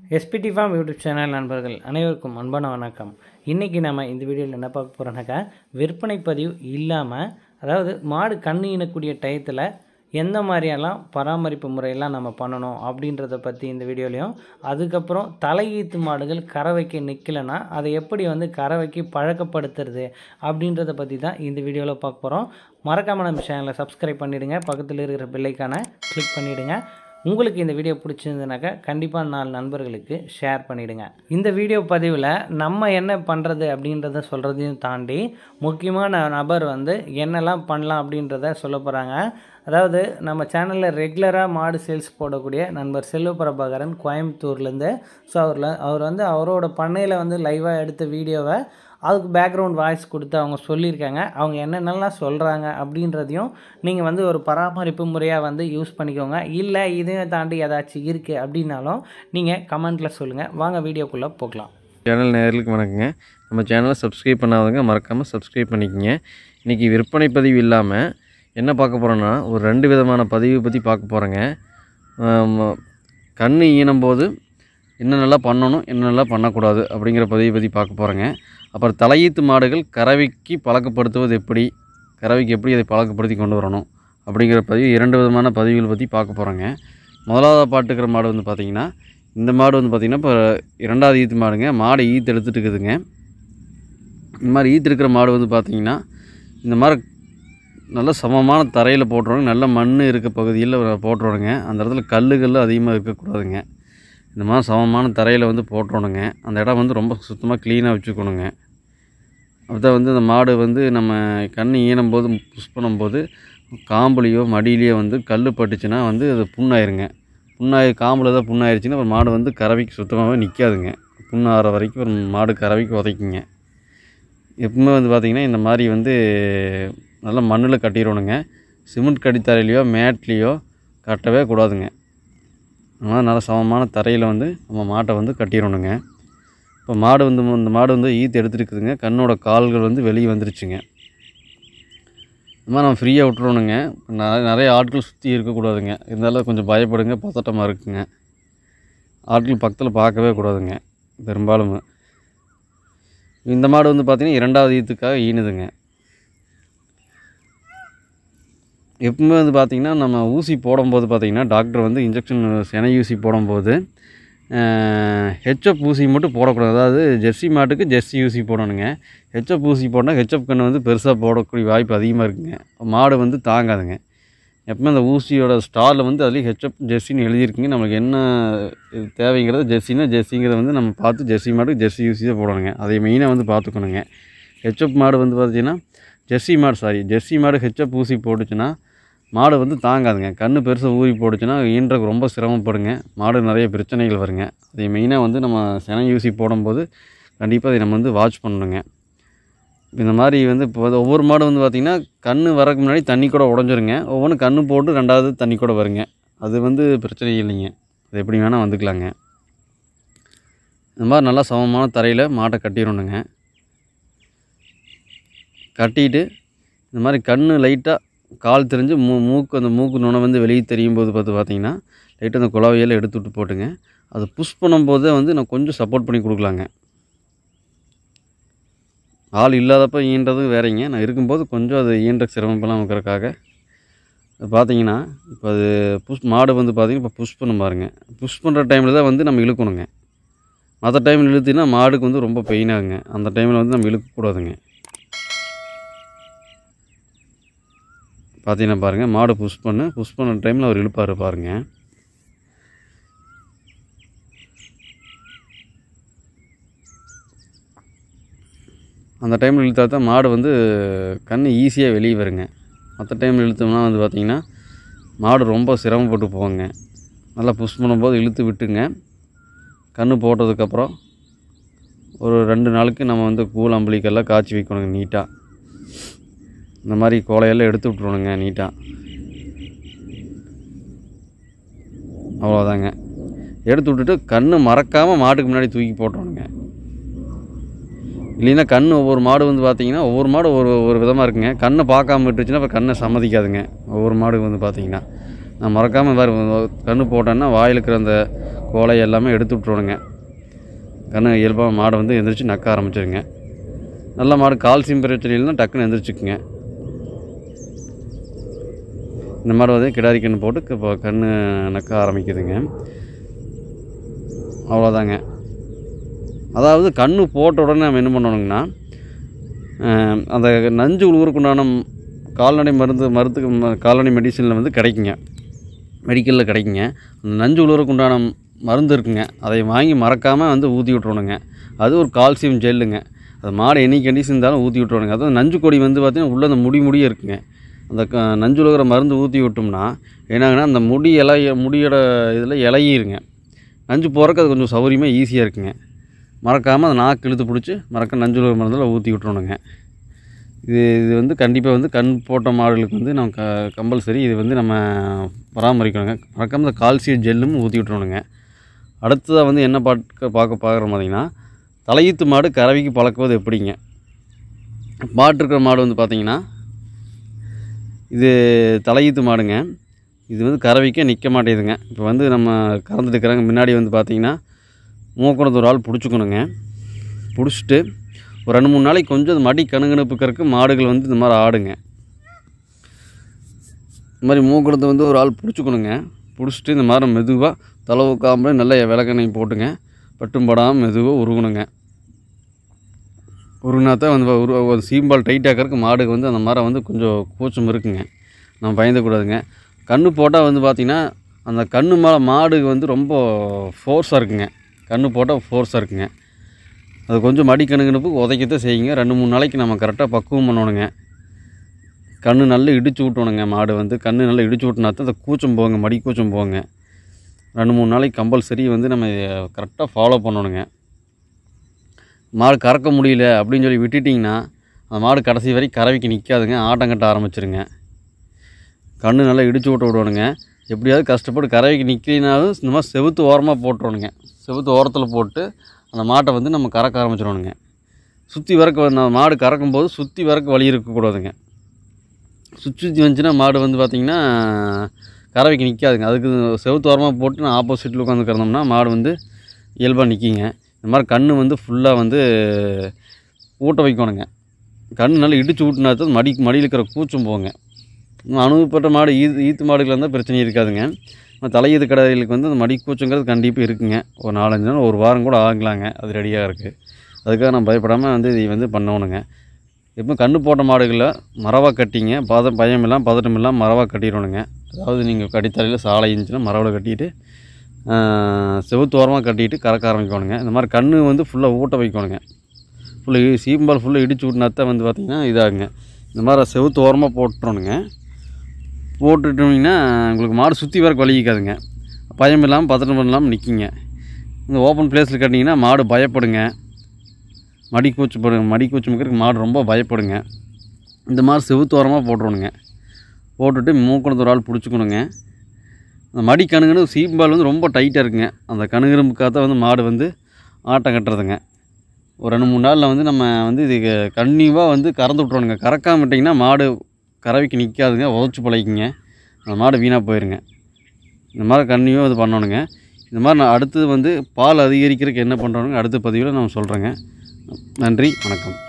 SPD form YouTube channel நண்பர்கள் அனைவருக்கும் அன்பான வணக்கம் இன்றைக்கி நம்ம இந்த வீடியோவில் என்ன பார்க்க போகிறோன்னாக்கா விற்பனை பதிவு இல்லாமல் அதாவது மாடு கண்ணு ஈனக்கூடிய டயத்தில் எந்த மாதிரியெல்லாம் பராமரிப்பு முறையெல்லாம் நம்ம பண்ணணும் அப்படின்றத பற்றி இந்த வீடியோலையும் அதுக்கப்புறம் தலையீத்து மாடுகள் கறவைக்கு நிற்கலைன்னா அதை எப்படி வந்து கறவைக்கு பழக்கப்படுத்துறது அப்படின்றத பற்றி தான் இந்த வீடியோவில் பார்க்க போகிறோம் மறக்காமல் நம்ம சேனலை சப்ஸ்கிரைப் பண்ணிவிடுங்க பக்கத்தில் இருக்கிற பெல்லைக்கான கிளிக் பண்ணிவிடுங்க உங்களுக்கு இந்த வீடியோ பிடிச்சிருந்ததுனாக்கா கண்டிப்பாக நாலு நண்பர்களுக்கு ஷேர் பண்ணிவிடுங்க இந்த வீடியோ பதிவில் நம்ம என்ன பண்ணுறது அப்படின்றத சொல்கிறதையும் தாண்டி முக்கியமான நபர் வந்து என்னெல்லாம் பண்ணலாம் அப்படின்றத சொல்ல போகிறாங்க அதாவது நம்ம சேனலில் ரெகுலராக மாடு சேல்ஸ் போடக்கூடிய நண்பர் செல்வ பிரபாகரன் கோயம்புத்தூர்லேருந்து ஸோ அவரில் அவர் வந்து அவரோட பண்ணையில் வந்து லைவாக எடுத்த வீடியோவை அதுக்கு பேக்ரவுண்ட் வாய்ஸ் கொடுத்து அவங்க சொல்லியிருக்காங்க அவங்க என்னென்னலாம் சொல்கிறாங்க அப்படின்றதையும் நீங்கள் வந்து ஒரு பராமரிப்பு முறையாக வந்து யூஸ் பண்ணிக்கோங்க இல்லை இதையும் தாண்டி ஏதாச்சும் இருக்குது அப்படின்னாலும் நீங்கள் கமெண்ட்டில் சொல்லுங்கள் வாங்க வீடியோக்குள்ளே போகலாம் சேனல் நேயர்களுக்கு வணக்கங்க நம்ம சேனலை சப்ஸ்கிரைப் பண்ணாதவங்க மறக்காமல் சப்ஸ்கிரைப் பண்ணிக்கங்க இன்றைக்கி விற்பனை பதிவு இல்லாமல் என்ன பார்க்க போகிறோன்னா ஒரு ரெண்டு விதமான பதிவு பற்றி பார்க்க போகிறேங்க கண் ஈனும் போது என்னென்னலாம் பண்ணணும் என்னென்னலாம் பண்ணக்கூடாது அப்படிங்கிற பதிவை பற்றி பார்க்க போகிறேங்க அப்புறம் தலையீத்து மாடுகள் கறவைக்கு பழக்கப்படுத்துவது எப்படி கறவைக்கு எப்படி அதை பழக்கப்படுத்தி கொண்டு வரணும் அப்படிங்கிற பதிவு இரண்டு விதமான பதிவுகள் பற்றி பார்க்க போகிறோங்க முதலாவது பாட்டுக்கிற மாடு வந்து பார்த்திங்கன்னா இந்த மாடு வந்து பார்த்திங்கன்னா இப்போ இரண்டாவது ஈத்து மாடுங்க மாடு ஈத்து எடுத்துகிட்டு இருக்குதுங்க இந்த மாதிரி ஈத்து இருக்கிற மாடு வந்து பார்த்திங்கன்னா இந்த மாதிரி நல்ல சமமான தரையில் போட்டுருவாங்க நல்ல மண் இருக்க பகுதியில் போட்டுருவாங்க அந்த இடத்துல கல்லுகள் அதிகமாக இருக்கக்கூடாதுங்க இந்த மாதிரி சமமான தரையில் வந்து போட்டுறணுங்க அந்த இடம் வந்து ரொம்ப சுத்தமாக க்ளீனாக வச்சுக்கணுங்க அப்போ வந்து இந்த மாடு வந்து நம்ம கண் ஈனும் போது புஷ் பண்ணும்போது காம்புலேயோ மடியிலையோ வந்து கல் பட்டுச்சுன்னா வந்து அது புண்ணாயிருங்க புண்ணாயி காம்பில் தான் புண்ணாயிருச்சுன்னா ஒரு மாடு வந்து கறவைக்கு சுத்தமாகவே நிற்காதுங்க புண்ணாகிற வரைக்கும் ஒரு மாடு கறவைக்கு உதைக்குங்க எப்பவுமே வந்து பார்த்திங்கன்னா இந்த மாதிரி வந்து நல்லா மண்ணில் கட்டிடணுங்க சிமெண்ட் கடித்தரையிலையோ மேட்லேயோ கட்டவே கூடாதுங்க அதனால் நல்ல சமமான தரையில் வந்து நம்ம மாட்டை வந்து கட்டிடணுங்க இப்போ மாடு வந்து இந்த மாடு வந்து ஈத்து எடுத்துருக்குதுங்க கண்ணோட கால்கள் வந்து வெளியே வந்துருச்சுங்க இந்த மாதிரி நம்ம ஃப்ரீயாக விட்டுறணுங்க நிறைய நிறைய ஆட்கள் சுற்றி இருக்கக்கூடாதுங்க இருந்தாலும் கொஞ்சம் பயப்படுங்க பதட்டமாக இருக்குங்க ஆட்கள் பக்கத்தில் பார்க்கவே கூடாதுங்க பெரும்பாலும் இந்த மாடு வந்து பார்த்திங்கன்னா இரண்டாவது ஈத்துக்காக ஈனுதுங்க எப்பவுமே வந்து பார்த்திங்கன்னா நம்ம ஊசி போடும்போது பார்த்திங்கன்னா டாக்டர் வந்து இன்ஜெக்ஷன் செனை ஊசி போடும்போது ஹெச்எப் ஊசி மட்டும் போடக்கூடாது அதாவது ஜெர்சி மாட்டுக்கு ஜெர்சி ஊசி போடணுங்க ஹெச்எப் ஊசி போட்டால் ஹெச்எப் கன்று வந்து பெருசாக போடக்கூடிய வாய்ப்பு அதிகமாக இருக்குங்க மாடு வந்து தாங்காதுங்க எப்பவுமே அந்த ஊசியோட ஸ்டாரில் வந்து அதுலேயும் ஹெச்எப் ஜெர்சின்னு எழுதியிருக்குங்க நம்மளுக்கு என்ன இது தேவைங்கிறது ஜெர்சினா ஜெர்சிங்கிறத வந்து நம்ம பார்த்து ஜெர்சி மாட்டுக்கு ஜெர்சி ஊசி தான் போடணுங்க அதை மெயினாக வந்து பார்த்துக்கணுங்க ஹெச்எப் மாடு வந்து பார்த்திங்கன்னா ஜெர்சி மாடு சாரி ஜெர்சி மாடு ஹெச்எப் ஊசி போட்டுச்சுன்னா மாடு வந்து தாங்காதுங்க கண் பெருசாக ஊறி போட்டுச்சுன்னா ஈன்றக்கு ரொம்ப சிரமப்படுங்க மாடு நிறைய பிரச்சனைகள் வருங்க அதை மெயினாக வந்து நம்ம செனை ஊசி போடும்போது கண்டிப்பாக அதை நம்ம வந்து வாட்ச் பண்ணணுங்க இந்த மாதிரி வந்து இப்போ வந்து ஒவ்வொரு மாடு வந்து பார்த்திங்கன்னா கண் வரக்கு முன்னாடி தண்ணி கூட உடஞ்சிருங்க ஒவ்வொன்றும் கண் போட்டு ரெண்டாவது தண்ணி கூட வருங்க அது வந்து பிரச்சனை இல்லைங்க அது எப்படி வேணால் வந்துக்கலாங்க இந்த மாதிரி நல்லா சமமான தரையில் மாட்டை கட்டிடணுங்க கட்டிட்டு இந்த மாதிரி கண் லைட்டாக கால் தெரிஞ்சு மூ மூக்கு அந்த மூக்கு நுணை வந்து வெளியே தெரியும் போது பார்த்து பார்த்தீங்கன்னா லைட்டாக அந்த குழாவையில் எடுத்து விட்டு போட்டுங்க அது புஷ் பண்ணும்போதே வந்து நான் கொஞ்சம் சப்போர்ட் பண்ணி கொடுக்கலாங்க ஆள் இல்லாதப்போ ஈன்றது வேறங்க நான் இருக்கும்போது கொஞ்சம் அது ஈன்ற சிரமப்பெல்லாம் இருக்கிறக்காக அது பார்த்தீங்கன்னா இப்போ அது புஷ் மாடு வந்து பார்த்திங்கன்னா இப்போ புஷ் பண்ண பாருங்க புஷ் பண்ணுற டைமில் தான் வந்து நம்ம இழுக்கணுங்க மற்ற டைமில் இழுத்தினா மாடுக்கு வந்து ரொம்ப பெயின் ஆகுங்க அந்த டைமில் வந்து நம்ம இழுக்கக்கூடாதுங்க பார்த்தீங்கன்னா பாருங்கள் மாடு புஷ் பண்ணு புஷ் பண்ண டைமில் அவர் இழுப்பார் பாருங்கள் அந்த டைமில் இழுத்தா தான் மாடு வந்து கண் ஈஸியாக வெளியே வருங்க மற்ற டைமில் இழுத்தோம்னா வந்து பார்த்திங்கன்னா மாடு ரொம்ப சிரமப்பட்டு போவாங்க நல்லா புஷ் பண்ணும்போது இழுத்து விட்டுங்க கண் போட்டதுக்கப்புறம் ஒரு ரெண்டு நாளுக்கு நம்ம வந்து கூழ் அம்பளிக்கெல்லாம் காய்ச்சி வைக்கணுங்க நீட்டாக இந்த மாதிரி கோலையெல்லாம் எடுத்து விட்ருணுங்க நீட்டாக அவ்வளோதாங்க எடுத்து விட்டுட்டு கண் மறக்காமல் மாட்டுக்கு முன்னாடி தூக்கி போட்டுருணுங்க இல்லைன்னா கண் ஒவ்வொரு மாடு வந்து பார்த்தீங்கன்னா ஒவ்வொரு மாடு ஒரு ஒரு விதமாக இருக்குங்க கண்ணை பார்க்காம விட்டுருச்சுன்னா அப்புறம் கண்ணை சம்மதிக்காதுங்க ஒவ்வொரு மாடு வந்து பார்த்தீங்கன்னா நான் மறக்காமல் வேறு கண் போட்டேன்னா வாயில் இருக்கிற அந்த கோலை எல்லாமே எடுத்து விட்ருவணுங்க கண்ணு இயல்பாக மாடை வந்து எந்திரிச்சு நக்க ஆரம்பிச்சிருங்க நல்ல மாடு கால்சியம் பிரச்சனையில்னா டக்குன்னு எந்திரிச்சுக்குங்க இந்த மாதிரி வந்து கிடாரி கன்று போட்டு இப்போ கண்ணு நக்க ஆரம்பிக்குதுங்க அவ்வளோதாங்க அதாவது கண்ணு போட்ட உடனே நம்ம என்ன பண்ணணுங்கன்னா அஹ், அந்த நஞ்சு உழுவுறக்குண்டான கால்நடை மருந்து மருத்துக்கு ம- கால்நடை மெடிசனில் வந்து கிடைக்குங்க மெடிக்கலில் கிடைக்குங்க அந்த நஞ்சு உழுவுறக்குண்டான மருந்து இருக்குங்க அதை வாங்கி மறக்காமல் வந்து ஊற்றி விட்றணுங்க அது ஒரு கால்சியம் ஜெல்லுங்க அது மாடு எனி கண்டிஷன் இருந்தாலும் ஊற்றி விட்றணுங்க அதுவும் நஞ்சு கொடி வந்து பார்த்திங்கன்னா உள்ளே அந்த முடி முடியே இருக்குங்க அந்த க நஞ்சு உழுகிற மருந்து ஊற்றி விட்டோம்னா என்னாங்கன்னா அந்த முடி இலைய முடியோட இதில் இலையிருங்க நஞ்சு போகிறக்கு அது கொஞ்சம் சௌகரியமாக ஈஸியாக இருக்குங்க மறக்காமல் அந்த நாக்கு இழுத்து பிடிச்சி மறக்க நஞ்சு உழுகிற மருந்தில் ஊற்றி விட்றணுங்க இது இது வந்து கண்டிப்பாக வந்து கண் போட்ட மாடுகளுக்கு வந்து நம்ம க கம்பல்சரி இது வந்து நம்ம பராமரிக்கணுங்க மறக்காமல் இந்த கால்சியம் ஜெல்லும் ஊற்றி விட்றணுங்க அடுத்ததாக வந்து என்ன பார்க்க பார்க்க பார்க்குறோம் பார்த்தீங்கன்னா தலையீத்து மாடு கறவைக்கு பழக்குவது எப்படிங்க மாட்டு இருக்கிற மாடு வந்து பார்த்தீங்கன்னா இது தலையீத்து மாடுங்க இது வந்து கறவைக்கே நிற்க மாட்டேங்குதுங்க இப்போ வந்து நம்ம கறந்துட்டு இருக்கிறாங்க முன்னாடி வந்து பார்த்தீங்கன்னா மூக்குறத ஒரு ஆள் பிடிச்சிக்கணுங்க பிடிச்சிட்டு ஒரு ரெண்டு மூணு நாளைக்கு கொஞ்சம் அது மடி கணுகணுப்புக்கிறதுக்கு மாடுகள் வந்து இந்த மாதிரி ஆடுங்க இந்த மாதிரி மூக்குறத வந்து ஒரு ஆள் பிடிச்சிக்கணுங்க பிடிச்சிட்டு இந்த மாதிரி மெதுவாக தலவு காம்பில் நல்ல விளக்கெண்ணெய் போட்டுங்க பட்டும் படாமல் மெதுவாக உருகணுங்க உருகினா தான் வந்து உரு ஒரு சீம்பால் டைட்டாக்கிறதுக்கு மாடுக்கு வந்து அந்த மாதிரி வந்து கொஞ்சம் கூச்சம் இருக்குங்க நம்ம பயந்துக்கூடாதுங்க கண்ணு போட்டால் வந்து பார்த்திங்கன்னா அந்த கண்ணு மேலே மாடுக்கு வந்து ரொம்ப ஃபோர்ஸாக இருக்குங்க கண்ணு போட்டால் ஃபோர்ஸாக இருக்குங்க அது கொஞ்சம் மடி கணுகணுப்பு உதைக்கத்தான் செய்யுங்க ரெண்டு மூணு நாளைக்கு நம்ம கரெக்டாக பக்குவம் பண்ணணுங்க கண்ணு நல்லா இடிச்சு விட்டணுங்க மாடு வந்து கண்ணு நல்லா இடிச்சு விட்டினா தான் அந்த கூச்சம் போங்க மடி கூச்சம் போங்க ரெண்டு மூணு நாளைக்கு கம்பல்சரி வந்து நம்ம கரெக்டாக ஃபாலோ பண்ணணுங்க மாடு கறக்க முடியல அப்படின்னு சொல்லி விட்டுட்டிங்கன்னா அந்த மாடு கடைசி வரைக்கும் கறவைக்கு நிற்காதுங்க ஆட்டம் கட்ட ஆரம்பிச்சிருங்க கண்ணு நல்லா இடிச்சு விட்டு விடணுங்க எப்படியாவது கஷ்டப்பட்டு கறவைக்கு நிற்கலினாலும் இந்த மாதிரி செவுத்து ஓரமாக போட்டுருணுங்க செவுத்து ஓரத்தில் போட்டு அந்த மாட்டை வந்து நம்ம கறக்க ஆரம்பிச்சிடணுங்க சுற்றி வரக்க நம்ம மாடு கறக்கும் போது சுற்றி வரக்க வழி இருக்கக்கூடாதுங்க சுற்றி சுற்றி வந்துச்சுன்னா மாடு வந்து பார்த்திங்கன்னா கறவைக்கு நிற்காதுங்க அதுக்கு செவுத்து ஓரமாக போட்டு நான் ஆப்போசிட்டில் உட்காந்து கறந்தோம்னா மாடு வந்து இயல்பாக நிற்கிங்க இந்த மாதிரி கண் வந்து ஃபுல்லாக வந்து ஊட்ட வைக்கணுங்க கண் நல்லா இடிச்சு ஊட்டினா தான் மடி மடியில் இருக்கிற கூச்சம் போங்க இன்னும் அனுபவப்பட்ட மாடு ஈத்து ஈத்து மாடுகள் இருந்தால் பிரச்சனை இருக்காதுங்க ஆனால் தலையீத்து கடைகளுக்கு வந்து அந்த மடி கூச்சங்கிறது கண்டிப்பாக இருக்குங்க ஒரு நாலஞ்சு நாள் ஒரு வாரம் கூட ஆகலாங்க அது ரெடியாக இருக்குது அதுக்காக நான் பயப்படாமல் வந்து இதை வந்து பண்ணணுங்க எப்போ கண்ணு போட்ட மாடுகளில் மரவா கட்டிங்க பதம் பயம் இல்லாமல் பதட்டம் இல்லாமல் மரவா கட்டிடணுங்க அதாவது நீங்கள் கடித்தலையில் சாலை இருந்துச்சுன்னா மரவில் கட்டிட்டு செவுத்தோரமாக கட்டிட்டு கறக்க ஆரம்பிக்கணுங்க இந்த மாதிரி கண்ணு வந்து ஃபுல்லாக ஊட்ட வைக்கணுங்க ஃபுல்லாக சீம்பால் ஃபுல்லாக இடிச்சு விட்டினா தான் வந்து பார்த்திங்கன்னா இதாகுங்க இந்த மாதிரி செவுத்து ஓரமாக போட்டுறணுங்க போட்டுட்டோம்னா உங்களுக்கு மாடு சுற்றி வரக்கு வலிக்காதுங்க பயம் இல்லாமல் பதட்டம் இல்லாமல் நிற்கிங்க இந்த ஓப்பன் பிளேஸில் கட்டிங்கன்னா மாடு பயப்படுங்க மடி கூச்சு போடுங்க மடி கூச்சு முக்கிறதுக்கு மாடு ரொம்ப பயப்படுங்க இந்த மாதிரி செவுத்தோரமாக போட்டுருணுங்க போட்டுட்டு மூக்கணத்து ஒரு ஆள் பிடிச்சிக்கணுங்க அந்த மடி கணுகுன்னு சீம்பால் வந்து ரொம்ப டைட்டாக இருக்குங்க அந்த கணுகிரும்புக்காக வந்து மாடு வந்து ஆட்டம் கட்டுறதுங்க ஒரு ரெண்டு மூணு நாளில் வந்து நம்ம வந்து இது கன்னியூவாக வந்து கறந்து விட்றோணுங்க கறக்காம விட்டிங்கன்னா மாடு கறவைக்கு நிற்காதுங்க உதச்சி பழகிக்குங்க அந்த மாடு வீணாக போயிருங்க இந்த மாதிரி கன்னியூவாக இது பண்ணணுங்க இந்த மாதிரி நான் அடுத்தது வந்து பால் அதிகரிக்கிறதுக்கு என்ன பண்ணுறோங்க அடுத்த பதிவில் நான் சொல்கிறேங்க நன்றி வணக்கம்